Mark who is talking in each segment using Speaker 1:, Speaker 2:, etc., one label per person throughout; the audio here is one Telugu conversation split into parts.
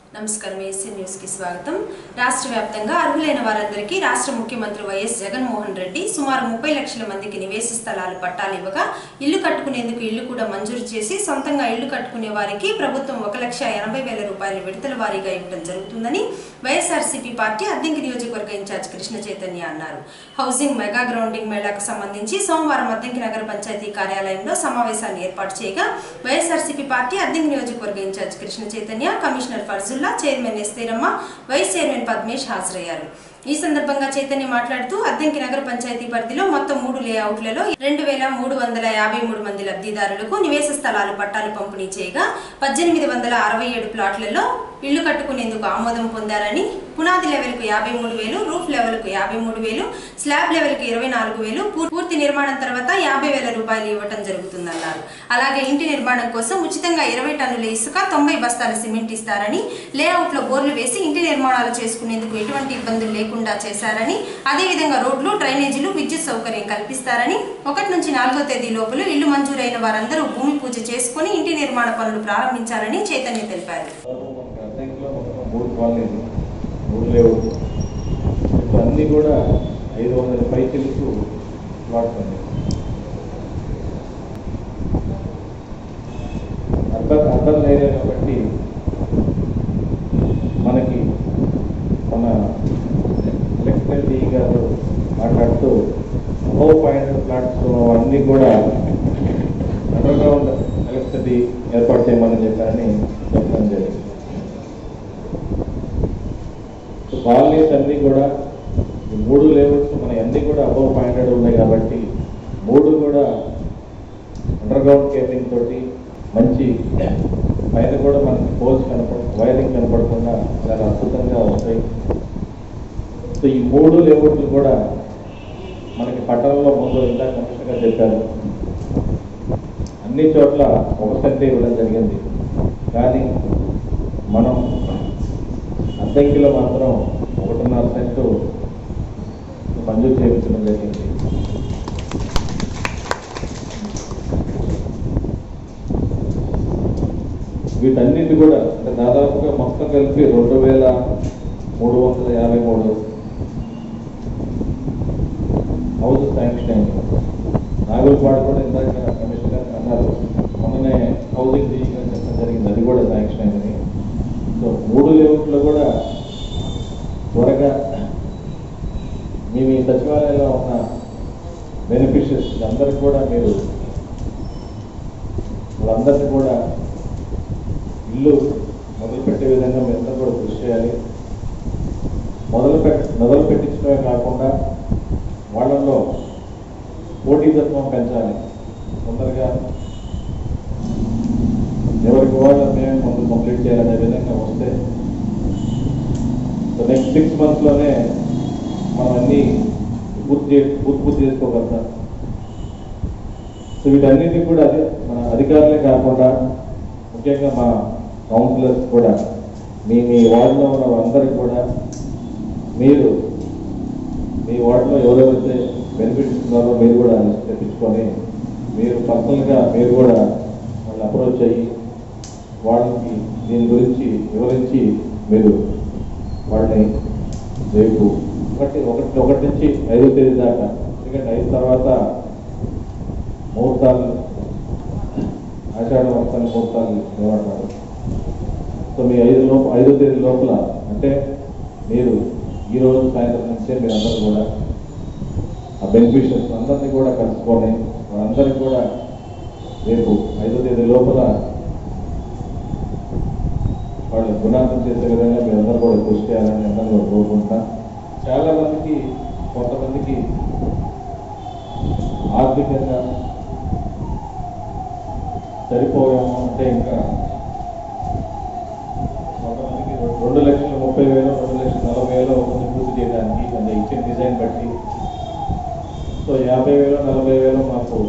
Speaker 1: నమస్కారం ఏసీ న్యూస్ కి స్వాగతం రాష్ట్ర వ్యాప్తంగా అర్హులైన వారందరికీ రాష్ట్ర ముఖ్యమంత్రి వైఎస్ జగన్మోహన్ రెడ్డి సుమారు ముప్పై లక్షల మందికి నివేశ స్థలాలు పట్టాలు ఇవ్వగా ఇల్లు కట్టుకునేందుకు ఇల్లు కూడా మంజూరు చేసి సొంతంగా ఇల్లు కట్టుకునే వారికి ప్రభుత్వం ఒక లక్ష ఎనభై వేల రూపాయల విడతల వారీగా ఇవ్వడం జరుగుతుందని వైఎస్ఆర్సీపీ పార్టీ అద్దెంకి నియోజకవర్గ ఇన్ఛార్జ్ కృష్ణ చైతన్య అన్నారు హౌసింగ్ మెగా గ్రౌండింగ్ మేళాకు సంబంధించి సోమవారం అద్దెంకి నగర పంచాయతీ కార్యాలయంలో సమావేశాన్ని ఏర్పాటు చేయగా వైఎస్ఆర్సీపీ పార్టీ అద్దెంకి నియోజకవర్గ incharge Krishna Chaitanya commissioner Farzulla chairman Estheramma vice chairman Padmesh హాజరయ్యారు ఈ సందర్భంగా చైతన్య మాట్లాడుతూ అద్దెంకి నగర పంచాయతీ పరిధిలో మొత్తం మూడు లేఅవుట్లలో రెండు వేల మూడు వందల యాభై మూడు మంది లబ్ధిదారులకు నివేశ స్థలాలు పట్టాలు పంపిణీ చేయగా పద్దెనిమిది వందల అరవై ఏడు ప్లాట్లలో ఇళ్లు కట్టుకునేందుకు ఆమోదం పొందారని పునాది లెవెల్కు యాభై మూడు వేలు రూఫ్ లెవెల్కు యాభై మూడు వేలు స్లాబ్ లెవెల్కు ఇరవై నాలుగు వేలు పూర్- పూర్తి నిర్మాణం తర్వాత యాభై వేల రూపాయలు ఇవ్వటం జరుగుతుందన్నారు అలాగే ఇంటి నిర్మాణం కోసం ఉచితంగా ఇరవై టన్నుల ఇసుక తొంభై బస్తాల సిమెంట్ ఇస్తారని లేఅవుట్ లో బోర్లు వేసి ఇంటి నిర్మాణాలు చేసుకునేందుకు ఎటువంటి ఇబ్బందులు లేకుండా చేశారని అదేవిధంగా రోడ్లు డ్రైనేజీలు విద్యుత్ సౌకర్యం కల్పిస్తారని ఒకటి నుంచి నాలుగో తేదీ లోపల ఇల్లు మంజూరైన వారందరూ భూమి పూజ చేసుకుని ఇంటి నిర్మాణ పనులు ప్రారంభించాలని చైతన్య తెలిపారు
Speaker 2: మనకి అద్దెంకిలో మొత్తం మూడు కాలనీలు మూడు లేవు ఇప్పుడు అన్నీ కూడా ఐదు వందల పైచిలకు ప్లాట్స్ ఉన్నాయి అర్బన్ అర్బన్ ఏరియా కాబట్టి మనకి మన ఎలక్ట్రికల్ డీ గారు మాట్లాడుతూ ఓ పాయింట్ ప్లాట్స్ అన్నీ కూడా అండర్ గ్రౌండ్ ఎలక్ట్రిసిటీ ఏర్పాటు చేయమని చెప్పారని చెప్పడం జరిగింది సో కాలనీస్ అన్నీ కూడా ఈ మూడు లేఅవుట్స్ మన అన్నీ కూడా అబౌవ్ ఫైవ్ హండ్రెడ్ ఉన్నాయి కాబట్టి మూడు కూడా అండర్ గ్రౌండ్ కేబింగ్ తోటి మంచి పైన కూడా మనకి పోల్స్ కనపడ వైరింగ్ కనపడకుండా చాలా అద్భుతంగా వస్తాయి సో ఈ మూడు లేఅవుట్లు కూడా మనకి పట్టణంలో ముందు ఇందాక కమిషనర్ గారు చెప్పారు అన్ని చోట్ల ఒక సెంటే ఇవ్వడం జరిగింది కానీ మనం అద్దెంకిలో మాత్రం ఒకటిన్నర సెంటు మంజూరు చేయించడం జరిగింది వీటన్నిటి కూడా అంటే దాదాపుగా మొత్తం కలిపి రెండు వేల మూడు వందల యాభై మూడు హౌస్ శాంక్షన్ అయింది నాగులపాడు కూడా ఇందాక కమిషనర్ గారు అన్నారు మొన్ననే హౌసింగ్ డీ గారు చెప్పడం జరిగింది అది కూడా శాంక్షన్ అయిందని సో మూడు లేఅవుట్లో కూడా త్వరగా మీ మీ సచివాలయంలో ఉన్న బెనిఫిషియర్స్ అందరికి కూడా మీరు వాళ్ళందరినీ కూడా ఇల్లు మొదలుపెట్టే విధంగా మీరు అందరూ కూడా కృషి చేయాలి మొదలు పెట్ మొదలు పెట్టించడమే కాకుండా వాళ్ళల్లో పోటీతత్వం పెంచాలి తొందరగా ఎవరికి వాళ్ళు మేము ముందు కంప్లీట్ చేయాలనే విధంగా వస్తే సో నెక్స్ట్ సిక్స్ మంత్స్లోనే మనం అన్నీ పూర్తి చే పూర్తి పూర్తి చేసుకోగలుగుతాం సో వీటన్నిటిని కూడా అదే మన అధికారులే కాకుండా ముఖ్యంగా మా కౌన్సిలర్స్ కూడా మీ మీ వార్డులో ఉన్న వాళ్ళందరికీ కూడా మీరు మీ వార్డులో ఎవరెవరైతే బెనిఫిట్స్ ఉన్నారో మీరు కూడా లిస్ట్ తెప్పించుకొని మీరు పర్సనల్గా మీరు కూడా వాళ్ళు అప్రోచ్ అయ్యి వాళ్ళకి దీని గురించి వివరించి మీరు వాళ్ళని రేపు ఒకటి ఒకటి ఒకటి నుంచి ఐదో తేదీ దాకా ఎందుకంటే ఐదు తర్వాత ముహూర్తాలు ఆషాఢ వర్షాలు ముహూర్తాలు ఏమంటారు సో మీ ఐదు లోపు ఐదో తేదీ లోపల అంటే మీరు ఈ రోజు సాయంత్రం నుంచే మీరందరూ కూడా ఆ బెనిఫిషియర్స్ అందరినీ కూడా కలుసుకొని వాళ్ళందరికీ కూడా రేపు ఐదో తేదీ లోపల వాళ్ళు గుణాంతం చేసే విధంగా మీరందరూ కూడా కృషి చేయాలని అందరూ కూడా కోరుకుంటున్నా చాలా మందికి కొంతమందికి ఆర్థికంగా సరిపోయాము అంటే ఇంకా కొంతమందికి రెండు లక్షల ముప్పై వేలు రెండు లక్షల నలభై వేలు ఒకటి పూర్తి చేయడానికి అంటే ఇచ్చిన డిజైన్ బట్టి సో యాభై వేలు నలభై వేలు మాకు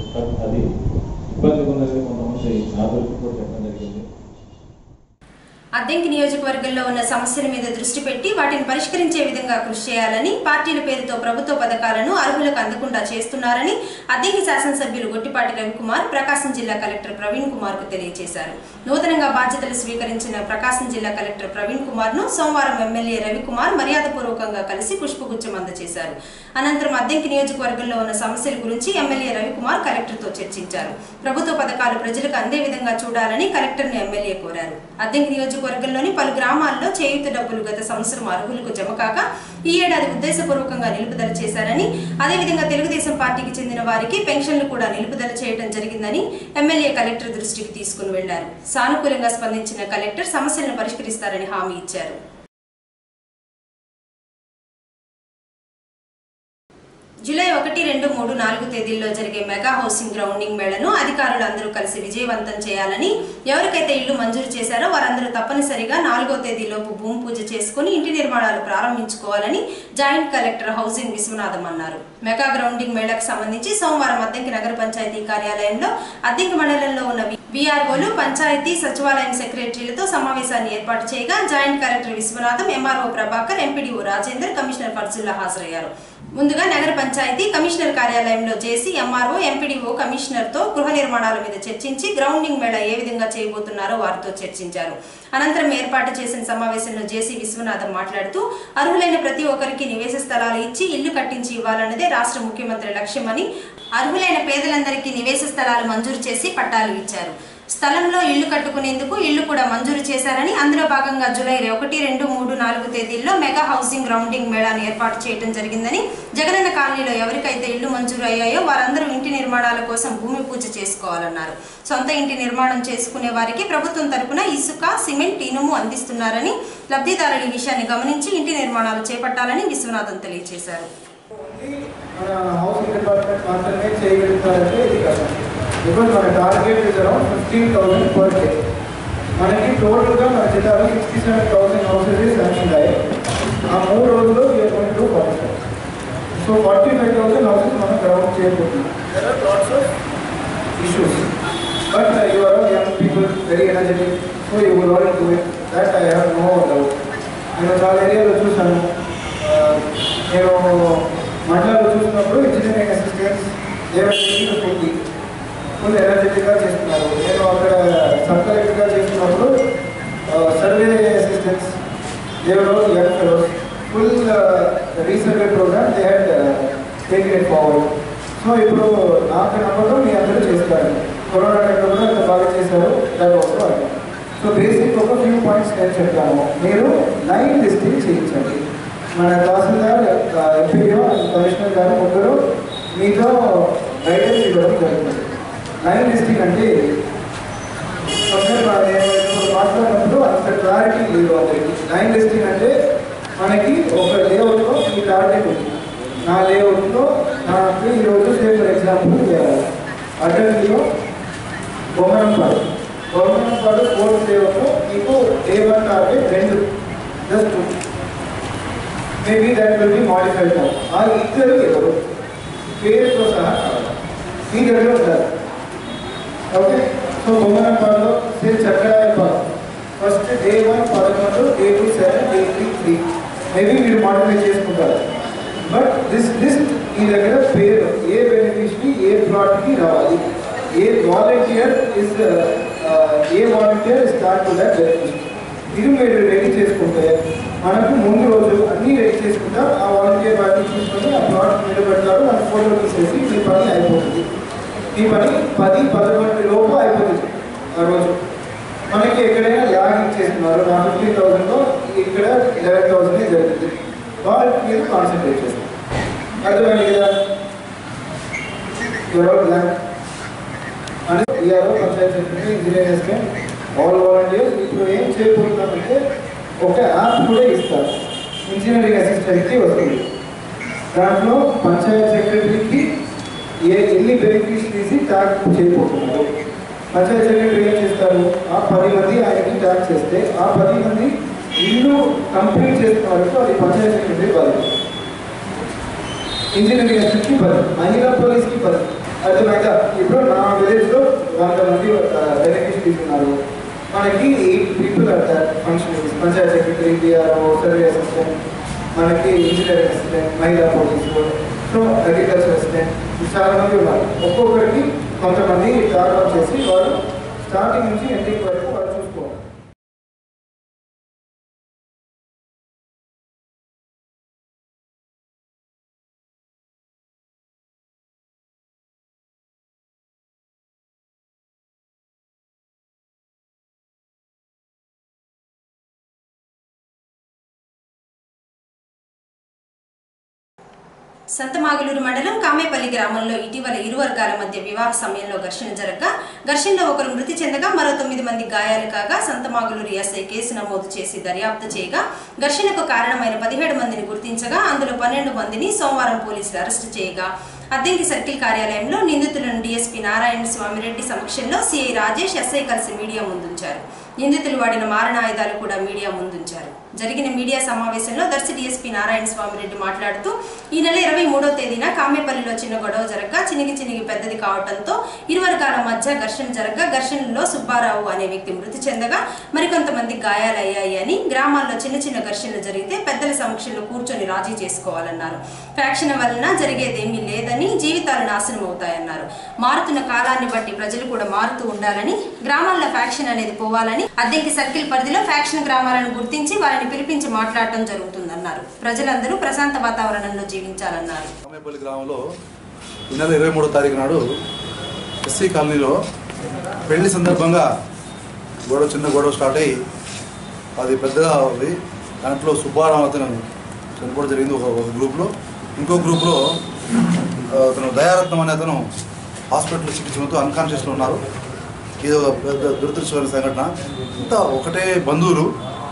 Speaker 2: అది ఇబ్బందిగా ఉన్నది కొంతమంది నా దృష్టి కూడా చెప్పడం జరిగింది
Speaker 1: అద్దెంకి నియోజకవర్గంలో ఉన్న సమస్యల మీద దృష్టి పెట్టి వాటిని పరిష్కరించే విధంగా కృషి చేయాలని పార్టీల పేరుతో ప్రభుత్వ పథకాలను అర్హులకు అందకుండా చేస్తున్నారని అద్దెంకి శాసనసభ్యులు గొట్టిపాటి రవికుమార్ ప్రకాశం జిల్లా కలెక్టర్ ప్రవీణ్ కుమార్ కు తెలియజేశారు నూతనంగా బాధ్యతలు స్వీకరించిన ప్రకాశం జిల్లా కలెక్టర్ ప్రవీణ్ కుమార్ ను సోమవారం ఎమ్మెల్యే రవికుమార్ మర్యాదపూర్వకంగా కలిసి పుష్పగుచ్చం అందజేశారు అనంతరం అద్దెంకి నియోజకవర్గంలో ఉన్న సమస్యల గురించి ఎమ్మెల్యే రవికుమార్ కలెక్టర్తో చర్చించారు ప్రభుత్వ పథకాలు ప్రజలకు అందే విధంగా చూడాలని కలెక్టర్ను ఎమ్మెల్యే కోరారు అద్దెంకి నియోజకవర్గంలోని పలు గ్రామాల్లో చేయూత డబ్బులు గత సంవత్సరం అర్హులకు జమ కాక ఈ ఏడాది ఉద్దేశపూర్వకంగా నిలుపుదల చేశారని అదేవిధంగా తెలుగుదేశం పార్టీకి చెందిన వారికి పెన్షన్లు కూడా నిలుపుదల చేయడం జరిగిందని ఎమ్మెల్యే కలెక్టర్ దృష్టికి తీసుకుని వెళ్లారు సానుకూలంగా స్పందించిన కలెక్టర్ సమస్యలను పరిష్కరిస్తారని హామీ ఇచ్చారు జూలై ఒకటి రెండు మూడు నాలుగు తేదీల్లో జరిగే మెగా హౌసింగ్ గ్రౌండింగ్ మేళను అధికారులు అందరూ కలిసి విజయవంతం చేయాలని ఎవరికైతే ఇల్లు మంజూరు చేశారో వారందరూ తప్పనిసరిగా నాలుగో తేదీలోపు భూమి పూజ చేసుకుని ఇంటి నిర్మాణాలు ప్రారంభించుకోవాలని జాయింట్ కలెక్టర్ హౌసింగ్ విశ్వనాథం అన్నారు మెగా గ్రౌండింగ్ మేళకు సంబంధించి సోమవారం అద్దెంకి నగర పంచాయతీ కార్యాలయంలో అద్దెంకి మండలంలో ఉన్న బీఆర్ఓలు పంచాయతీ సచివాలయం సెక్రటరీలతో సమావేశాన్ని ఏర్పాటు చేయగా joint collector Viswanatham MRO Prabhakar MPDO Rajender commissioner Farzulla హాజరయ్యారు ముందుగా నగర పంచాయతీ కమిషనర్ కార్యాలయంలో చేసి ఎంఆర్ఓ ఎంపీడీఓ కమిషనర్ తో గృహ నిర్మాణాల మీద చర్చించి గ్రౌండింగ్ మేళ ఏ విధంగా చేయబోతున్నారో వారితో చర్చించారు అనంతరం ఏర్పాటు చేసిన సమావేశంలో జేసీ విశ్వనాథం మాట్లాడుతూ అర్హులైన ప్రతి ఒక్కరికి నివేశ స్థలాలు ఇచ్చి ఇల్లు కట్టించి ఇవ్వాలన్నదే రాష్ట్ర ముఖ్యమంత్రి లక్ష్యమని అర్హులైన పేదలందరికీ నివేశ స్థలాలు మంజూరు చేసి పట్టాలు ఇచ్చారు స్థలంలో ఇల్లు కట్టుకునేందుకు ఇల్లు కూడా మంజూరు చేశారని అందులో భాగంగా జూలై ఒకటి రెండు మూడు నాలుగు తేదీల్లో మెగా హౌసింగ్ గ్రౌండింగ్ మేళాను ఏర్పాటు చేయడం జరిగిందని జగనన్న కాలనీలో ఎవరికైతే ఇల్లు మంజూరు అయ్యాయో వారందరూ ఇంటి నిర్మాణాల కోసం భూమి పూజ చేసుకోవాలన్నారు సొంత ఇంటి నిర్మాణం చేసుకునే వారికి ప్రభుత్వం తరపున ఇసుక సిమెంట్ ఇనుము అందిస్తున్నారని లబ్ధిదారులు ఈ విషయాన్ని గమనించి ఇంటి నిర్మాణాలు చేపట్టాలని విశ్వనాథన్ తెలియజేశారు
Speaker 3: మన హౌసింగ్ డిపార్ట్మెంట్ మాత్రమే చేయగలుగుతారంటే ఇది కష్టం బికాజ్ మన target is around fifteen thousand per day మనకి టోటల్గా మన జిల్లాలో sixty seven thousand houses sanction అయ్యాయి ఆ మూడు రోజుల్లో year two forty so forty five thousand houses మనం గ్రౌండ్ చేయబోతున్నాం there are lots of issues. But uh, you are all young people, very energetic, so you will all do it. That I have no doubt. నేను చాలా ఏరియాలో చూసాను ఆ, నేను మండలాల్లో చూసినప్పుడు ఇంజనీరింగ్ అసిస్టెంట్స్ ఏమైనా ఫుల్ ఫుల్ ఎనర్జెటిక్గా చేస్తున్నారు నేను అక్కడ సబ్ కలెక్టర్గా చేస్తున్నప్పుడు సర్వే అసిస్టెంట్స్ దేవరో young fellows full resurvey programme they had taken it forward so ఇప్పుడు నాకు నమ్మకం మీ అందరూ చేస్తారు కరోనా టైంలో కూడా ఇంత బాగా చేశారు దాని ఒక సో బేసిక్ ఒక ఫ్యూ పాయింట్స్ నేను చెప్తాను మీరు లైన్ లిస్టింగ్ చేయించండి మన తహసీల్దార్ ఎంపీఓ కమిషనర్ గారు ముగ్గురు మీతో గైడెన్స్ ఇవ్వడం జరుగుతుంది లైన్ లిస్టింగ్ అంటే ఒకసారి మా- నేను ఇప్పుడు మాట్లాడినప్పుడు అంత క్లారిటీ లేదు అందరికి లైన్ లిస్టింగ్ అంటే మనకి ఒక లేఅవుట్లో ఈ టార్గెట్ ఉంది నా లేఅవుట్లో నాకు ఈరోజు సే ఫర్ ఎగ్జాంపుల్ అడ్డంకిలో బొమ్మనంపాడు బొమ్మనంపాడు ఫోర్త్ లేఅవుట్లో మీకు ఏ వన్ టార్గెట్ రెండు just maybe that will be modified now ఆ ఇద్దరు ఎవరు పేరుతో సహా కావాలి మీ దగ్గర ఉండాలి ఓకే సో బొమ్మనంపాడులో say Chakrayapadu first day one పదకొండు day two seven day three three maybe మీరు మాడిఫై చేసుకుంటారు బట్ దిస్ లిస్ట్ మీ దగ్గర పేరు ఏ బెనిఫిషరీ ఏ ప్లాట్కి రావాలి ఏ వాలంటీర్ ఇస్ ఏ volunteer start to that beneficiary ఇది మీరు రెడీ చేసుకుంటే మనకు ముందు రోజు అన్నీ రెడీ చేసుకుంటా ఆ వాలంటీర్ వాటిని చూసుకొని ఆ ప్లాట్ నిలబెడతారు మన ఫోటో తీసేసి మీ పని అయిపోతుంది ఈ పని పది పదకొండు లోపు అయిపోతుంది ఆ రోజు మనకి ఎక్కడైనా ల్యాగ్ చేస్తున్నారు నా ఫిఫ్టీన్ థౌసండ్లో ఇక్కడ లెవెన్ థౌసండ్ జరుగుతుంది వాళ్ళ మీద కాన్సన్ట్రేట్ చేస్తారు అర్థమైంది కదా ఎవరో ల్యాగ్ అంటే ERO panchayat secretary engineer assistant all volunteers ఇప్పుడు ఏం చేయబోతున్నామంటే ఒక యాప్ కూడా ఇస్తారు ఇంజనీరింగ్ అసిస్టెంట్కి వస్తుంది దాంట్లో పంచాయత్ సెక్రటరీకి ఏ ఎన్ని బెనిఫిషరీస్ ట్యాగ్ చేయబోతున్నారు పంచాయత్ సెక్రటరీ ఏం చేస్తారు ఆ పది మంది ఆయనకి ట్యాగ్ చేస్తే ఆ పది మంది ఇల్లు కంప్లీట్ చేస్తున్న వరకు అది పంచాయత్ సెక్రటరీ బాధ్యత ఇంజనీరింగ్ అసిస్టెంట్కి పది మహిళా పోలీస్కి పది అర్థమైందా ఇప్పుడు నా విలేజ్లో వంద మంది బెనిఫిషరీస్ ఉన్నారు మనకి ఎయిట్ పీపుల్ అవుతారు function panchayat secretary DRO survey assistant మనకి ఇంజనీరింగ్ అసిస్టెంట్ మహిళా పోలీసు సో అగ్రికల్చర్ అసిస్టెంట్ చాలా మంది ఉన్నారు ఒక్కొక్కరికి కొంతమంది టార్గెట్ చేసి వాళ్ళు స్టార్టింగ్ నుంచి ఎండింగ్ వరకు వాళ్ళు చూసుకోవాలి
Speaker 1: సంతమాగులూరు మండలం కామేపల్లి గ్రామంలో ఇటీవల ఇరు వర్గాల మధ్య వివాహ సమయంలో ఘర్షణ జరగగా ఘర్షణలో ఒకరు మృతి చెందగా మరో తొమ్మిది మంది గాయాలు కాగా సంతమాగులూరు ఎస్ఐ కేసు నమోదు చేసి దర్యాప్తు చేయగా ఘర్షణకు కారణమైన పదిహేడు మందిని గుర్తించగా అందులో పన్నెండు మందిని సోమవారం పోలీసులు అరెస్టు చేయగా అద్దెంకి సర్కిల్ కార్యాలయంలో నిందితులను డీఎస్పీ నారాయణ స్వామిరెడ్డి సమక్షంలో సిఐ రాజేష్ ఎస్ఐ కలిసి మీడియా ముందుంచారు నిందితులు వాడిన మారణాయుధాలు కూడా మీడియా ముందుంచారు జరిగిన మీడియా సమావేశంలో దర్శి డీఎస్పీ నారాయణ స్వామిరెడ్డి మాట్లాడుతూ ఈ నెల ఇరవై మూడో తేదీన కామేపల్లిలో చిన్న గొడవ జరగగా చినిగి చినిగి పెద్దది కావడంతో ఇరు వర్గాల మధ్య ఘర్షణ జరగగా ఘర్షణలో సుబ్బారావు అనే వ్యక్తి మృతి చెందగా మరికొంతమంది గాయాలయ్యాయి అని గ్రామాల్లో చిన్న చిన్న ఘర్షణలు జరిగితే పెద్దల సమక్షంలో కూర్చొని రాజీ చేసుకోవాలన్నారు ఫ్యాక్షన్ వలన జరిగేదేమీ లేదని జీవితాలు నాశనం అవుతాయన్నారు మారుతున్న కాలాన్ని బట్టి ప్రజలు కూడా మారుతూ ఉండాలని గ్రామాల్లో ఫ్యాక్షన్ అనేది పోవాలని అద్దెంకి సర్కిల్ పరిధిలో ఫ్యాక్షన్ గ్రామాలను గుర్తించి వారిని పిలిపించి మాట్లాడటం జరుగుతుందన్నారు ప్రజలందరూ ప్రశాంత వాతావరణంలో జీవించాలన్నారు
Speaker 4: రామేపల్లి గ్రామంలో ఈ నెల ఇరవై మూడో తారీఖు నాడు ఎస్సీ కాలనీలో పెళ్లి సందర్భంగా గొడవ చిన్న గొడవ స్టార్ట్ అయ్యి అది పెద్దగా ఉంది దాంట్లో సుబ్బారావు అతను చనిపోవడం జరిగింది ఒక ఒక గ్రూప్లో ఇంకో గ్రూప్లో ఆ, అతను దయారత్నం అనే అతను హాస్పిటల్లో చికిత్స పొందుతూ అన్కాన్షియస్లో ఉన్నారు ఇది ఒక పెద్ద దురదృష్టమైన సంఘటన అంతా ఒకటే బంధువులు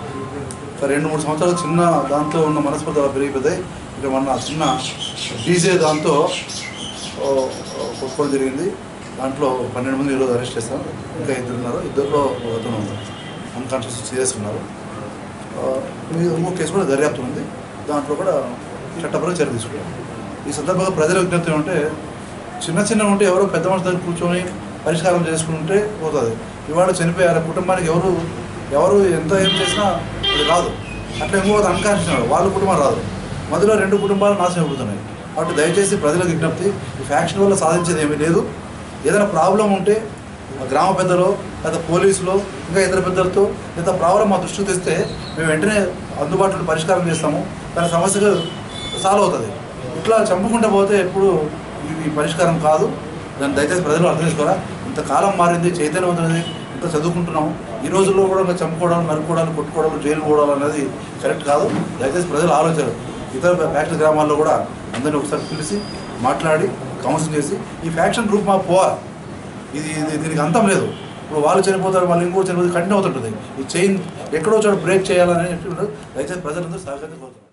Speaker 4: ఒక రెండు మూడు సంవత్సరాలు చిన్న దాంతో ఉన్న మనస్పర్ధ పెరిగిపోతాయి ఇక మొన్న చిన్న డీజే దాంతో ఓ, ఓ, కొట్టుకోవడం జరిగింది దాంట్లో పన్నెండు మంది ఈరోజు అరెస్ట్ చేస్తాం ఇంకా ఇద్దరు ఉన్నారు ఇద్దరిలో ఒక అతను అన్కాన్షియస్ సీరియస్ ఉన్నారు ఆ, ఇది ఇంకో కేసు కూడా దర్యాప్తు ఉంది దాంట్లో కూడా చట్టపరంగా చర్య తీసుకుంటాం ఈ సందర్భంగా ప్రజల విజ్ఞప్తి ఏమంటే చిన్న చిన్న ఉంటే ఎవరో పెద్ద మనిషి దగ్గర కూర్చొని పరిష్కారం చేసుకుంటే పోతుంది ఇవాళ చనిపోయారు ఆ కుటుంబానికి ఎవరు ఎవరు ఎంత ఏం చేసినా అది రాదు అట్లా ఇంకొక అన్కాన్షియస్ వాళ్ళ కుటుంబం రాదు మధ్యలో రెండు కుటుంబాలు నాశనం అయిపోతున్నాయి కాబట్టి దయచేసి ప్రజలకు విజ్ఞప్తి ఈ ఫ్యాక్షన్ వల్ల సాధించేది ఏమీ లేదు ఏదైనా ప్రాబ్లం ఉంటే ఆ గ్రామ పెద్దలు లేదా పోలీసులు ఇంకా ఇతర పెద్దలతో లేదా ప్రాబ్లం మా దృష్టికి తెస్తే మేము వెంటనే అందుబాటులో పరిష్కారం చేస్తాము దాని సమస్యకు సాల్వ్ అవుతుంది ఇట్లా చంపుకుంటూ పోతే ఎప్పుడు ఇది పరిష్కారం కాదు దాన్ని దయచేసి ప్రజలు అర్థం చేసుకోరా ఇంత కాలం మారింది చైతన్యవంతమైంది ఇంత చదువుకుంటున్నాము ఈ రోజుల్లో కూడా ఇంకా చంపుకోవడం నరుకోవడాలు కొట్టుకోవడం జైలు పోవడం అనేది కరెక్ట్ కాదు దయచేసి ప్రజలు ఆలోచన ఇతర ఫ్యాక్టరీ గ్రామాల్లో కూడా అందరినీ ఒకసారి పిలిచి మాట్లాడి కౌన్సిల్ చేసి ఈ ఫ్యాక్షన్ గ్రూప్ మా పోవాలి ఇది ఇది దీనికి అంతం లేదు ఇప్పుడు వాళ్ళు చనిపోతారు వాళ్ళు ఇంకో చనిపోతే కంటిన్యూ అవుతుంటుంది ఈ చైన్ ఎక్కడో చోట బ్రేక్ చేయాలని చెప్పి దయచేసి ప్రజలందరూ సహకరించి కోరుతున్నాను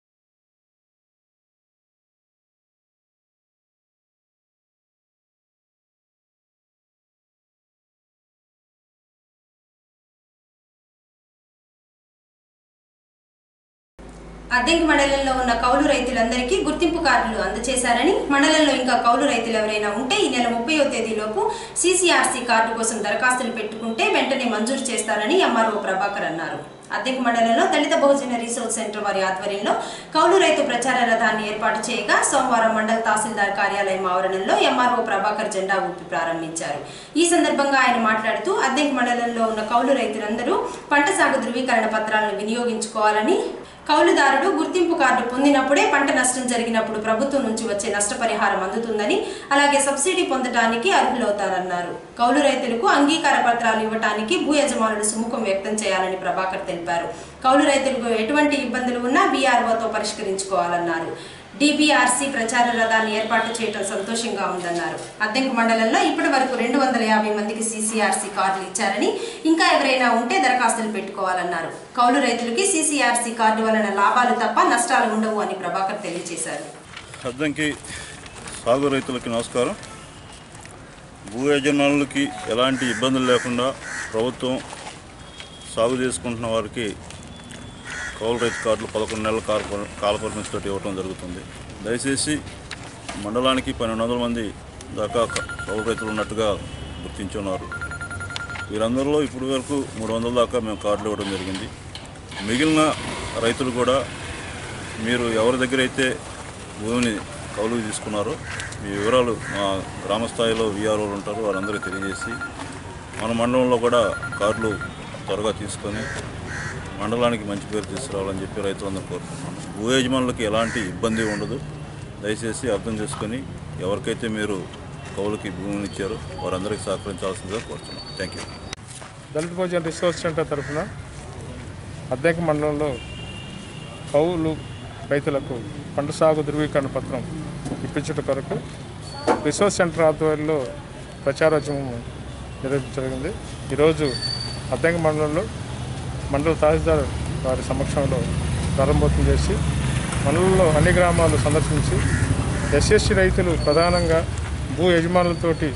Speaker 1: అద్దెంకి మండలంలో ఉన్న కౌలు రైతులందరికీ గుర్తింపు కార్డులు అందజేశారని మండలంలో ఇంకా కౌలు రైతులు ఎవరైనా ఉంటే ఈ నెల ముప్పయో తేదీలోపు సీసీఆర్సీ కార్డు కోసం దరఖాస్తులు పెట్టుకుంటే వెంటనే మంజూరు చేస్తారని ఎంఆర్ఓ ప్రభాకర్ అన్నారు అద్దెంకి మండలంలో దళిత బహుజన రీసోర్స్ సెంటర్ వారి ఆధ్వర్యంలో కౌలు రైతు ప్రచార రథాన్ని ఏర్పాటు చేయగా సోమవారం మండల తహసీల్దార్ కార్యాలయం ఆవరణలో ఎంఆర్ఓ ప్రభాకర్ జెండా ఊపి ప్రారంభించారు ఈ సందర్భంగా ఆయన మాట్లాడుతూ అద్దెంకి మండలంలో ఉన్న కౌలు రైతులందరూ పంట సాగు ధృవీకరణ పత్రాలను వినియోగించుకోవాలని కౌలుదారుడు గుర్తింపు కార్డు పొందినప్పుడే పంట నష్టం జరిగినప్పుడు ప్రభుత్వం నుంచి వచ్చే నష్టపరిహారం అందుతుందని అలాగే సబ్సిడీ పొందటానికి అర్హులవుతారన్నారు కౌలు రైతులకు అంగీకార పత్రాలు ఇవ్వటానికి భూ యజమానులు సుముఖం వ్యక్తం చేయాలని ప్రభాకర్ తెలిపారు కౌలు రైతులకు ఎటువంటి ఇబ్బందులు ఉన్నా బీఆర్ఓతో పరిష్కరించుకోవాలన్నారు డిబిఆర్సీ ప్రచార రథాన్ని ఏర్పాటు చేయడం సంతోషంగా ఉందన్నారు అద్దెంకు మండలంలో ఇప్పటి వరకు రెండు వందల యాభై మందికి సీసీఆర్సీ కార్డులు ఇచ్చారని ఇంకా ఎవరైనా ఉంటే దరఖాస్తులు పెట్టుకోవాలన్నారు కౌలు రైతులకి సీసీఆర్సీ కార్డు వలన లాభాలు తప్ప నష్టాలు ఉండవు అని ప్రభాకర్ తెలియజేశారు
Speaker 5: అద్దంకి సాగు రైతులకి నమస్కారం భూ యజమానులకి ఎలాంటి ఇబ్బందులు లేకుండా ప్రభుత్వం సాగు చేసుకుంటున్న వారికి కౌలు రైతు కార్డులు పదకొండు నెలల కాల కాల పరిమితితో ఇవ్వటం జరుగుతుంది దయచేసి మండలానికి పన్నెండు వందల మంది దాకా క- కౌలు రైతులు ఉన్నట్టుగా గుర్తించున్నారు వీరందరిలో ఇప్పటి వరకు మూడు వందల దాకా మేము కార్డులు ఇవ్వడం జరిగింది మిగిలిన రైతులు కూడా మీరు ఎవరి దగ్గర అయితే భూమిని కౌలుకు తీసుకున్నారో మీ వివరాలు మా గ్రామ స్థాయిలో విఆర్ఓలు ఉంటారు వారందరికీ తెలియజేసి మన మండలంలో కూడా కార్డులు త్వరగా తీసుకొని మండలానికి మంచి పేరు తీసుకురావాలని చెప్పి రైతులందరూ కోరుకుంటున్నాను భూ యజమానులకు ఎలాంటి ఇబ్బంది ఉండదు దయచేసి అర్థం చేసుకొని ఎవరికైతే మీరు కౌలుకి భూమిని ఇచ్చారో వారందరికీ సహకరించాల్సిందిగా కోరుతున్నాం థ్యాంక్ యూ
Speaker 6: దళిత భోజన రిసోర్స్ సెంటర్ తరఫున అద్దెక మండలంలో కౌలు రైతులకు పంట సాగు ధృవీకరణ పత్రం ఇప్పించడం కొరకు రిసోర్స్ సెంటర్ ఆధ్వర్యంలో ప్రచారోద్యమం నిర్వహించడం జరిగింది ఈరోజు అద్దెక మండలంలో మండల తహసీల్దార్ వారి సమక్షంలో ప్రారంభోత్సవం చేసి మండలంలో అన్ని గ్రామాలు సందర్శించి ఎస్ఎస్సి రైతులు ప్రధానంగా భూ యజమానులతోటి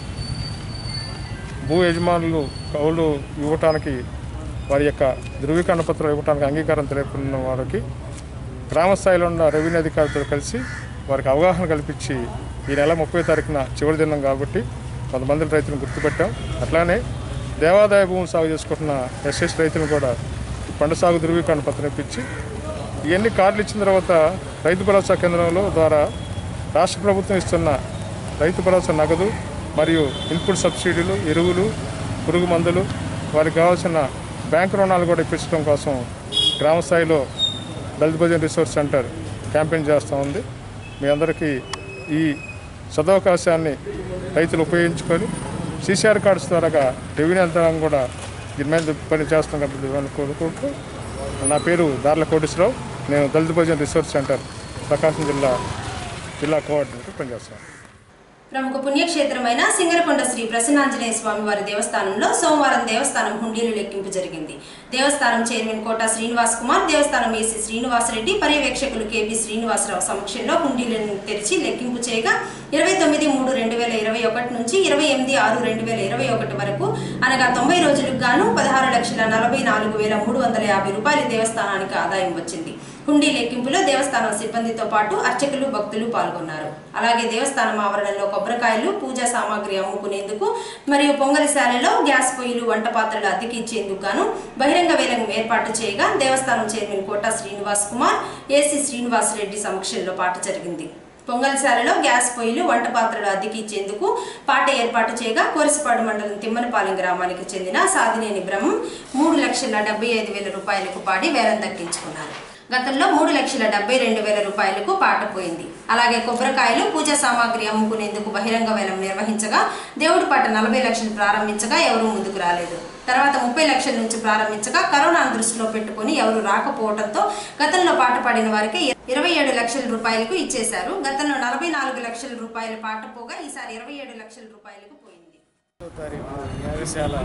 Speaker 6: భూ యజమానులు కౌలు ఇవ్వటానికి వారి యొక్క ధృవీకరణ పత్రాలు ఇవ్వడానికి అంగీకారం తెలుపుతున్న వారికి గ్రామ స్థాయిలో ఉన్న రెవెన్యూ అధికారులతో కలిసి వారికి అవగాహన కల్పించి ఈ నెల ముప్పై తారీఖున చివరి దినం కాబట్టి కొంతమంది రైతులను గుర్తుపెట్టాం అట్లానే దేవాదాయ భూములు సాగు చేసుకుంటున్న ఎస్ఎస్ రైతులను కూడా పంట సాగు ధృవీకరణ పత్రం ఇప్పించి ఇవన్నీ కార్డులు ఇచ్చిన తర్వాత రైతు భరోసా కేంద్రంలో ద్వారా రాష్ట్ర ప్రభుత్వం ఇస్తున్న రైతు భరోసా నగదు మరియు ఇన్పుట్ సబ్సిడీలు ఎరువులు పురుగు మందులు వారికి కావాల్సిన బ్యాంకు రుణాలు కూడా ఇప్పించడం కోసం గ్రామ స్థాయిలో దళిత భోజన రిసోర్స్ సెంటర్ క్యాంపెయిన్ చేస్తూ ఉంది మీ అందరికీ ఈ సదవకాశాన్ని రైతులు ఉపయోగించుకొని సీసీఆర్ కార్డ్స్ ద్వారా రెవెన్యూ యంత్రాంగం కూడా దీని మీద పని చేస్తాం కాబట్టి ఇవన్నీ కోరుకుంటూ నా పేరు దార్ల కోటేశ్వరరావు నేను దళిత భోజన రిసోర్స్ సెంటర్ ప్రకాశం జిల్లా జిల్లా కోఆర్డినేటర్ పనిచేస్తాను
Speaker 1: ప్రముఖ పుణ్యక్షేత్రమైన సింగరకొండ శ్రీ ప్రసన్నాంజనేయ స్వామి వారి దేవస్థానంలో సోమవారం దేవస్థానం హుండీలు లెక్కింపు జరిగింది దేవస్థానం చైర్మన్ కోట శ్రీనివాస్ కుమార్ దేవస్థానం ఏసీ శ్రీనివాసరెడ్డి పర్యవేక్షకులు కేపీ శ్రీనివాసరావు సమక్షంలో హుండీలను తెరిచి లెక్కింపు చేయగా ఇరవై తొమ్మిది మూడు రెండు వేల ఇరవై ఒకటి నుంచి ఇరవై ఎనిమిది ఆరు రెండు వేల ఇరవై ఒకటి వరకు అనగా తొంభై రోజులకు గాను పదహారు లక్షల నలభై నాలుగు వేల మూడు వందల యాభై రూపాయలు దేవస్థానానికి ఆదాయం వచ్చింది హుండీ లెక్కింపులో దేవస్థానం సిబ్బందితో పాటు అర్చకులు భక్తులు పాల్గొన్నారు అలాగే దేవస్థానం ఆవరణలో కొబ్బరికాయలు పూజా సామాగ్రి అమ్ముకునేందుకు మరియు పొంగలిశాలలో గ్యాస్ పొయ్యిలు వంట పాత్రలు అద్దెకి ఇచ్చేందుకు గాను బహిరంగ వేలం ఏర్పాటు చేయగా దేవస్థానం చైర్మన్ కోట శ్రీనివాస్ కుమార్ ఏసీ శ్రీనివాస్ రెడ్డి సమక్షంలో పాట జరిగింది పొంగల్శాలలో గ్యాస్ పొయ్యిలు వంట పాత్రలు అద్దెకి ఇచ్చేందుకు పాట ఏర్పాటు చేయగా కోరసపాడు మండలం తిమ్మనపాలెం గ్రామానికి చెందిన సాదినేని బ్రహ్మం మూడు లక్షల డెబ్బై ఐదు వేల రూపాయలకు పాడి వేలం దక్కించుకున్నారు గతంలో మూడు లక్షల డెబ్బై రెండు వేల రూపాయలకు పాట పోయింది అలాగే కొబ్బరికాయలు పూజా సామాగ్రి అమ్ముకునేందుకు బహిరంగ వేలం నిర్వహించగా దేవుడి పాట నలభై లక్షలు ప్రారంభించగా ఎవరూ ముందుకు రాలేదు తర్వాత ముప్పై లక్షల నుంచి ప్రారంభించగా కరోనాను దృష్టిలో పెట్టుకుని ఎవరు రాకపోవడంతో గతంలో పాట పాడిన వారికి ఇరవై ఏడు లక్షల రూపాయలకు ఇచ్చేశారు గతంలో నలభై నాలుగు లక్షల రూపాయల పాట పోగా ఈసారి ఇరవై ఏడు లక్షల రూపాయలకు పోయింది
Speaker 6: తారీఖు యాగశాల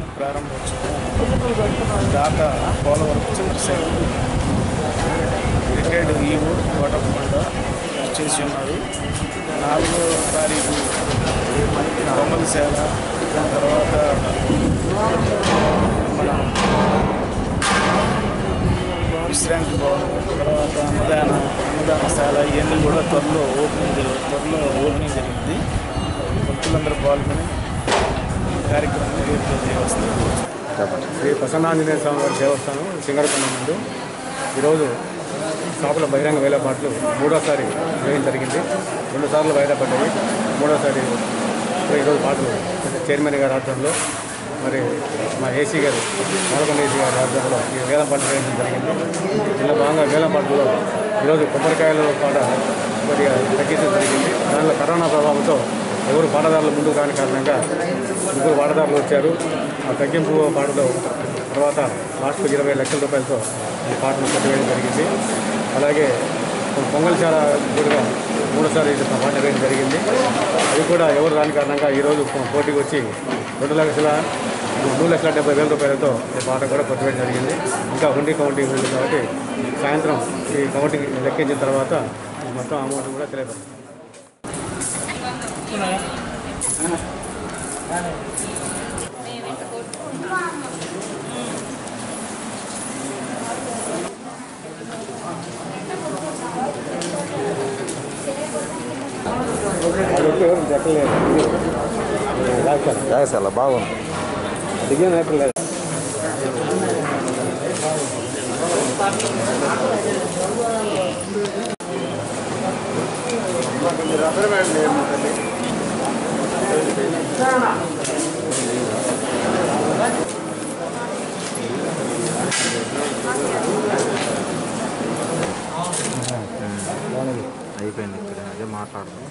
Speaker 6: ప్రారంభోత్సవం దాత పోలవరం చంద్రశేఖర్ రిటైర్డ్ ఈవో కోటప్పకొండ చేసి ఉన్నారు నాలుగో తారీఖు బొమ్మలశాల దాని తర్వాత మన విశ్రాంతి భవనం తర్వాత అన్నదాన అన్నదానశాల ఇవన్నీ కూడా త్వరలో ఓపెనింగ్ జరుగు త్వరలో ఓపెనింగ్ జరిగింది భక్తులందరూ పాల్గొని కార్యక్రమం నిర్వహించే దేవస్థానం
Speaker 7: శ్రీ ప్రసన్నాంజనేయ స్వామి వారి దేవస్థానం సింగరకొండ ముందు ఈరోజు షాపుల బహిరంగ వేలపాట్లు మూడోసారి వేయడం జరిగింది రెండుసార్లు వాయిదా పడ్డాయి మూడోసారి ఇప్పుడు ఈరోజు పాటలు చైర్మన్ గారి ఆధ్వర్యంలో మరి మా ఏసీ గారు పాల్గొండ ఏసీ గారి ఆధ్వర్యంలో ఈ వేలం పాటలు వేయడం జరిగింది ఇందులో భాగంగా వేలం పాటల్లో ఈరోజు కొబ్బరికాయల పాట కొద్దిగా తగ్గించడం జరిగింది దానిలో కరోనా ప్రభావంతో ఎవరు పాటదారులు ముందుకు రాని కారణంగా ముగ్గురు పాటదారులు వచ్చారు ఆ తగ్గింపు పాటలో తర్వాత లాస్ట్కు ఇరవై లక్షల రూపాయలతో ఈ పాటను కొట్టివేయడం జరిగింది అలాగే పొంగల్చాల కూడా మూడోసారి ఇది పాట వేయడం జరిగింది అది కూడా ఎవరు రాని కారణంగా ఈరోజు పోటీకి వచ్చి రెండు లక్షల మూడు లక్షల డెబ్బై వేల రూపాయలతో ఈ పాట కూడా కొట్టివేయడం జరిగింది ఇంకా హుండీ కౌంటింగ్ ఉంది కాబట్టి సాయంత్రం ఈ కౌంటింగ్ లెక్కించిన తర్వాత ఈ మొత్తం అమౌంట్ కూడా తెలియదు
Speaker 8: యాగశాల బాగుంది
Speaker 7: దిగిన
Speaker 8: అయిపోయింది ఇక్కడ అదే మాట్లాడుతున్నాం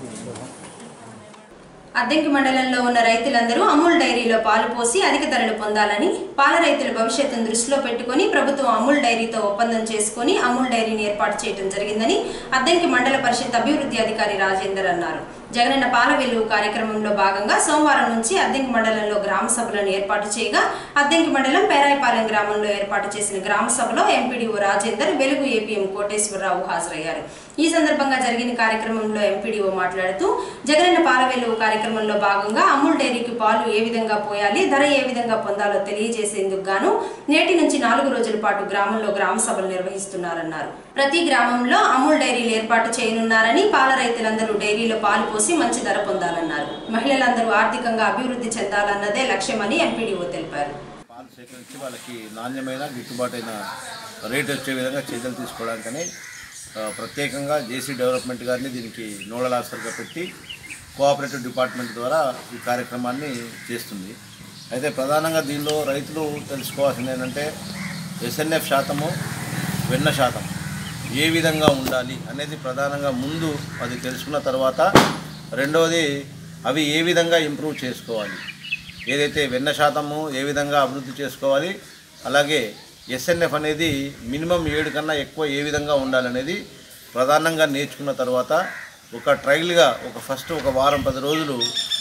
Speaker 1: అద్దెంకి మండలంలో ఉన్న రైతులందరూ అమూల్ డైరీలో పాలు పోసి అధిక ధరలు పొందాలని పాల రైతుల భవిష్యత్తును దృష్టిలో పెట్టుకుని ప్రభుత్వం అమూల్ డైరీతో ఒప్పందం చేసుకుని అమూల్ డైరీని ఏర్పాటు చేయడం జరిగిందని అద్దెంకి మండల పరిషత్ అభివృద్ధి అధికారి రాజేందర్ అన్నారు జగనన్న పాల వెలుగు కార్యక్రమంలో భాగంగా సోమవారం నుంచి అద్దెంకి మండలంలో గ్రామ సభలను ఏర్పాటు చేయగా అద్దెంకి మండలం పేరాయపాలెం గ్రామంలో ఏర్పాటు చేసిన గ్రామ సభలో ఎంపీడీఓ రాజేందర్ వెలుగు ఏపీఎం కోటేశ్వరరావు హాజరయ్యారు ఈ సందర్భంగా జరిగిన కార్యక్రమంలో ఎంపీడీఓ మాట్లాడుతూ జగనన్న పాల వెలుగు కార్యక్రమంలో భాగంగా అమూల్ డైరీకి పాలు ఏ విధంగా పోయాలి ధర ఏ విధంగా పొందాలో తెలియజేసేందుకు గాను నేటి నుంచి నాలుగు రోజుల పాటు గ్రామంలో గ్రామ సభలు నిర్వహిస్తున్నారన్నారు ప్రతి గ్రామంలో అమూల్ డైరీలు ఏర్పాటు చేయనున్నారని పాల రైతులందరూ డైరీలో పాలు పోసి మంచి ధర పొందాలన్నారు మహిళలందరూ ఆర్థికంగా అభివృద్ధి చెందాలన్నదే లక్ష్యమని ఎంపీడీఓ తెలిపారు
Speaker 9: పాలు సేకరించి వాళ్ళకి నాణ్యమైన గిట్టుబాటైన రేట్ వచ్చే విధంగా చర్యలు తీసుకోవడానికని ఆ, ప్రత్యేకంగా జేసీ డెవలప్మెంట్ గారిని దీనికి నోడల్ ఆఫీసర్గా పెట్టి కోఆపరేటివ్ డిపార్ట్మెంట్ ద్వారా ఈ కార్యక్రమాన్ని చేస్తుంది అయితే ప్రధానంగా దీనిలో రైతులు తెలుసుకోవాల్సింది ఏంటంటే ఎస్ఎన్ఎఫ్ శాతము వెన్న శాతం ఏ విధంగా ఉండాలి అనేది ప్రధానంగా ముందు అది తెలుసుకున్న తర్వాత రెండవది అవి ఏ విధంగా ఇంప్రూవ్ చేసుకోవాలి ఏదైతే వెన్న శాతము ఏ విధంగా అభివృద్ధి చేసుకోవాలి అలాగే ఎస్ఎన్ఎఫ్ అనేది మినిమం ఏడు కన్నా ఎక్కువ ఏ విధంగా ఉండాలనేది ప్రధానంగా నేర్చుకున్న తర్వాత ఒక ట్రయల్గా ఒక ఫస్ట్ ఒక వారం పది రోజులు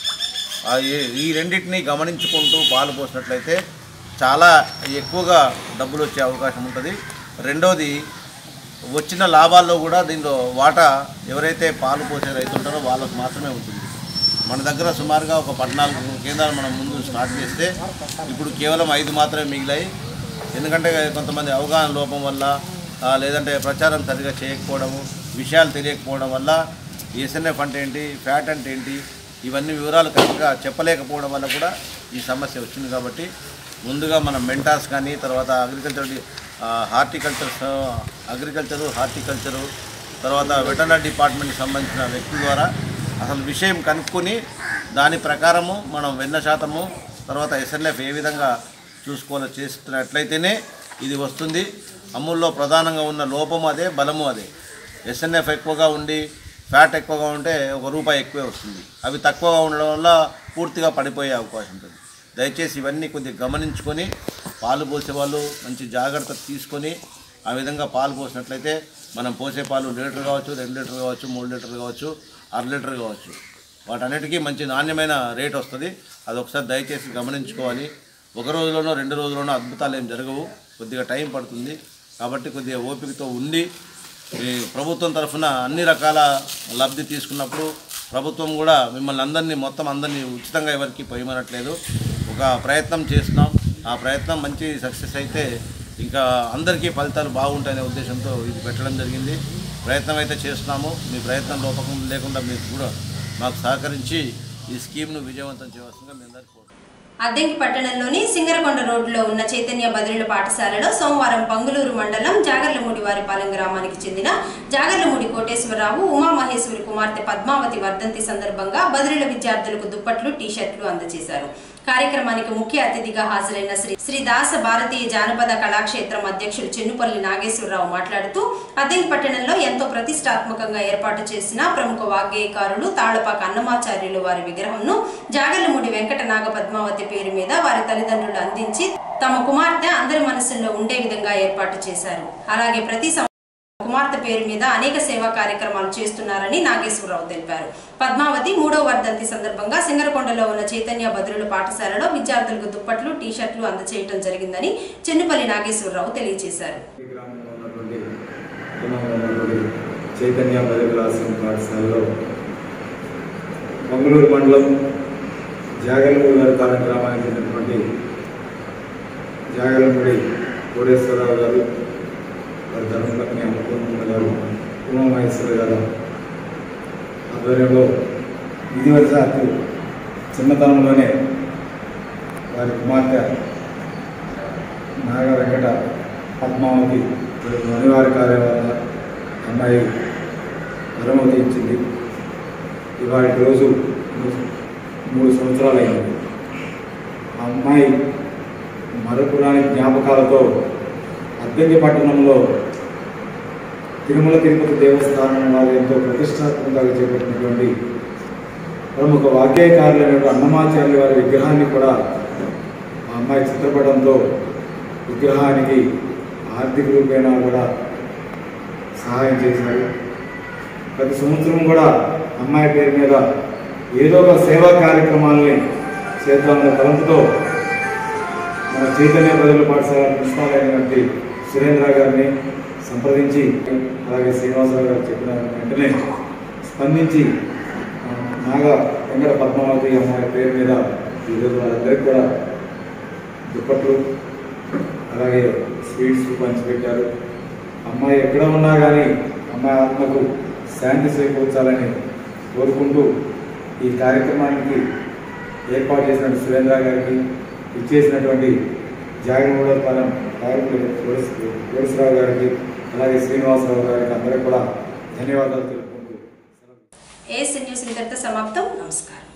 Speaker 9: ఆ ఈ- ఈ రెండింటిని గమనించుకుంటూ పాలు పోసినట్లయితే చాలా ఎక్కువగా డబ్బులు వచ్చే అవకాశం ఉంటుంది రెండోది వచ్చిన లాభాల్లో కూడా దీనిలో వాటా ఎవరైతే పాలు పోసే రైతులు ఉంటారో వాళ్ళకు మాత్రమే ఉంటుంది మన దగ్గర సుమారుగా ఒక పద్నాలుగు కేంద్రాలు మనం ముందు స్టార్ట్ చేస్తే ఇప్పుడు కేవలం ఐదు మాత్రమే మిగిలాయి ఎందుకంటే కొంతమంది అవగాహన లోపం వల్ల ఆ, లేదంటే ప్రచారం సరిగా చేయకపోవడము విషయాలు తెలియకపోవడం వల్ల ఎస్ఎన్ఎఫ్ అంటే ఏంటి ఫ్యాట్ అంటే ఏంటి ఇవన్నీ వివరాలు కరెక్ట్గా చెప్పలేకపోవడం వల్ల కూడా ఈ సమస్య వచ్చింది కాబట్టి ముందుగా మనం మెంటార్స్ కానీ తర్వాత అగ్రికల్చర్ డి- ఆ, హార్టికల్చర్ స- అగ్రికల్చరు హార్టికల్చరు తర్వాత వెటర్నరీ డిపార్ట్మెంట్కి సంబంధించిన వ్యక్తుల ద్వారా అసలు విషయం కనుక్కొని దాని ప్రకారము మనం వెన్న శాతము తర్వాత ఎస్ఎన్ఎఫ్ ఏ విధంగా చూసుకోవాలో చేస్తున్నట్లయితేనే ఇది వస్తుంది అమూల్లో ప్రధానంగా ఉన్న లోపము అదే బలము అదే ఎస్ఎన్ఎఫ్ ఎక్కువగా ఉండి ఫ్యాట్ ఎక్కువగా ఉంటే ఒక రూపాయి ఎక్కువే వస్తుంది అవి తక్కువగా ఉండడం వల్ల పూర్తిగా పడిపోయే అవకాశం ఉంటుంది దయచేసి ఇవన్నీ కొద్దిగా గమనించుకొని పాలు పోసే వాళ్ళు మంచి జాగ్రత్త తీసుకొని ఆ విధంగా పాలు పోసినట్లయితే మనం పోసే పాలు లీటర్ కావచ్చు రెండు లీటర్ కావచ్చు మూడు లీటర్లు కావచ్చు అర లీటర్ కావచ్చు వాటన్నిటికీ మంచి నాణ్యమైన రేట్ వస్తుంది అది ఒకసారి దయచేసి గమనించుకోవాలి ఒక రోజులోనో రెండు రోజుల్లోనో అద్భుతాలు ఏం జరగవు కొద్దిగా టైం పడుతుంది కాబట్టి కొద్దిగా ఓపికతో ఉండి ఈ ప్రభుత్వం తరఫున అన్ని రకాల లబ్ధి తీసుకున్నప్పుడు ప్రభుత్వం కూడా మిమ్మల్ని అందరినీ మొత్తం అందరినీ ఉచితంగా ఎవరికి పోయమనట్లేదు ఒక ప్రయత్నం చేస్తున్నాం ఆ ప్రయత్నం మంచి సక్సెస్ అయితే ఇంకా అందరికీ ఫలితాలు బాగుంటాయనే ఉద్దేశంతో ఇది పెట్టడం జరిగింది ప్రయత్నం అయితే చేస్తున్నాము మీ ప్రయత్నం లోపకం లేకుండా మీరు కూడా మాకు సహకరించి ఈ స్కీమ్ను విజయవంతం చేయవలసిందిగా మీ అందరికీ కోరుతున్నాను.
Speaker 1: అద్దెంకి పట్టణంలోని సింగరకొండ రోడ్డులో ఉన్న చైతన్య బదిలీల పాఠశాలలో సోమవారం పంగులూరు మండలం జాగర్లమూడి వారిపాలెం గ్రామానికి చెందిన జాగర్లమూడి కోటేశ్వరరావు ఉమామహేశ్వరి కుమార్తె పద్మావతి వర్ధంతి సందర్భంగా బదిలీల విద్యార్థులకు దుప్పట్లు టీషర్ట్లు అందజేశారు కార్యక్రమానికి ముఖ్య అతిథిగా హాజరైన శ్రీ శ్రీ దాస భారతీయ జానపద కళాక్షేత్రం అధ్యక్షులు చెన్నుపల్లి నాగేశ్వరరావు మాట్లాడుతూ అద్దెంకి పట్టణంలో ఎంతో ప్రతిష్టాత్మకంగా ఏర్పాటు చేసిన ప్రముఖ వాగ్గేయకారులు తాళపాక అన్నమాచార్యులు వారి విగ్రహంను జాగర్లమూడి వెంకట నాగ పద్మావతి పేరు మీద వారి తల్లిదండ్రులు అందించి తమ కుమార్తె అందరి మనసుల్లో ఉండే విధంగా ఏర్పాటు చేశారు అలాగే ప్రతి సం- కుమార్తె పేరు మీద అనేక సేవా కార్యక్రమాలు చేస్తున్నారని నాగేశ్వరరావు తెలిపారు పద్మావతి మూడో వర్ధంతి సందర్భంగా సింగరకొండలో ఉన్న చైతన్య బదురుల పాఠశాలలో విద్యార్థులకు దుప్పట్లు టీషర్ట్లు అందజేయడం జరిగిందని చెన్నుపల్లి నాగేశ్వరరావు తెలియజేశారు
Speaker 10: ఈ గ్రామంలో ఉన్నటువంటి గ్రామంలో ఉన్నటువంటి చైతన్య బదుల ఆశ్రమ పాఠశాలలో మంగళూరు మండలం జాగలమూడి వారి తాలూకు గ్రామానికి చెందినటువంటి జాగలమూడి కోటేశ్వరరావు గారు వారి ధర్మపత్ని అన్నపూర్ణ గారు ఉమామహేశ్వర గారు ఆధ్వర్యంలో విధివశాత్తు చిన్నతనంలోనే వారి కుమార్తె నాగ వెంకట పద్మావతి వీళ్ళకు అనివార్య కార్యం వల్ల అమ్మాయి అనుమతి ఇచ్చింది ఇవాళ రోజు మూడు సంవత్సరాలు అయింది ఆ అమ్మాయి మరపురాని జ్ఞాపకాలతో అద్దెకి పట్టణంలో తిరుమల తిరుపతి దేవస్థానం వారు ఎంతో ప్రతిష్టాత్మకంగా చేపట్టినటువంటి ప్రముఖ వాగ్గేయకారులైన అన్నమాచార్య వారి విగ్రహాన్ని కూడా ఆ అమ్మాయి చిత్రపటంతో విగ్రహానికి ఆర్థిక రూపేణా కూడా సహాయం చేశారు ప్రతి సంవత్సరం కూడా అమ్మాయి పేరు మీద ఏదో ఒక సేవా కార్యక్రమాలని చేద్దామనే తలంపుతో మన చైతన్య ప్రజల పాఠశాల ప్రిన్సిపాల్ అయినటువంటి సురేంద్ర గారిని సంప్రదించి అలాగే శ్రీనివాసరావు గారు చెప్పిన వెంటనే స్పందించి ఆ, నాగా వెంకట పద్మావతి అమ్మాయి పేరు మీద ఈరోజు వాళ్ళందరికీ కూడా దుప్పట్లు అలాగే స్వీట్స్ పంచిపెట్టారు అమ్మాయి ఎక్కడ ఉన్నా కానీ అమ్మాయి ఆత్మకు శాంతి చేకూర్చాలని కోరుకుంటూ ఈ కార్యక్రమానికి ఏర్పాటు చేసినటువంటి సురేంద్ర గారికి ఇచ్చేసినటువంటి జాగమూడపాలెం నాయకులు కోరసరావు గారికి అలాగే శ్రీనివాసరావు గారికి అందరికీ కూడా ధన్యవాదాలు తెలుపుకుంటూ
Speaker 1: ఏఎస్ఎన్ న్యూస్ ఇంతటితో సమాప్తం నమస్కారం